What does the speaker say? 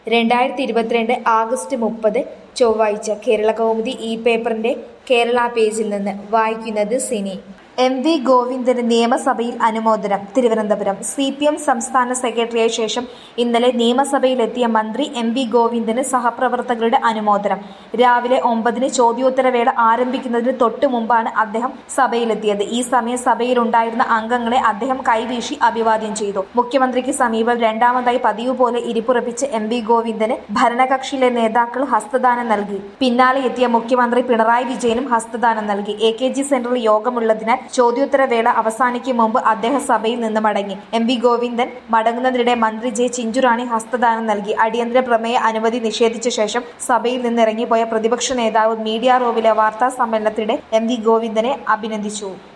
രണ്ടായിരത്തി ഇരുപത്തിരണ്ട് ആഗസ്റ്റ് മുപ്പത് ചൊവ്വാഴ്ച കേരള കൗമുദി ഈ പേപ്പറിന്റെ കേരള പേജിൽ നിന്ന് വായിക്കുന്നത് സിനി എം വി ഗോവിന്ദന് നിയമസഭയിൽ അനുമോദനം തിരുവനന്തപുരം സി പി എം സംസ്ഥാന സെക്രട്ടറിയായ ശേഷം ഇന്നലെ നിയമസഭയിലെത്തിയ മന്ത്രി എം വി ഗോവിന്ദന് സഹപ്രവർത്തകരുടെ അനുമോദനം രാവിലെ ഒമ്പതിന് ചോദ്യോത്തരവേള ആരംഭിക്കുന്നതിന് തൊട്ടു മുമ്പാണ് അദ്ദേഹം സഭയിലെത്തിയത് ഈ സമയം സഭയിലുണ്ടായിരുന്ന അംഗങ്ങളെ അദ്ദേഹം കൈവീശി അഭിവാദ്യം ചെയ്തു മുഖ്യമന്ത്രിക്ക് സമീപം രണ്ടാമതായി പതിവ് പോലെ ഇരിപ്പുറപ്പിച്ച എം വി ഗോവിന്ദന് ഭരണകക്ഷിയിലെ നേതാക്കൾ ഹസ്തദാനം നൽകി പിന്നാലെ എത്തിയ മുഖ്യമന്ത്രി പിണറായി വിജയനും ഹസ്തദാനം നൽകി എ കെ ജി സെന്ററിൽ യോഗമുള്ളതിനാൽ ചോദ്യോത്തരവേള അവസാനിക്കും മുമ്പ് അദ്ദേഹം സഭയിൽ നിന്ന് മടങ്ങി എം വി ഗോവിന്ദൻ മടങ്ങുന്നതിനിടെ മന്ത്രി ജെ ചിഞ്ചുറാണി ഹസ്തദാനം നൽകി അടിയന്തര പ്രമേയ അനുമതി നിഷേധിച്ച ശേഷം സഭയിൽ നിന്ന് ഇറങ്ങിപ്പോയ പ്രതിപക്ഷ നേതാവ് മീഡിയ റോവിലെ വാർത്താ സമ്മേളനത്തിനിടെ എം വി ഗോവിന്ദനെ അഭിനന്ദിച്ചു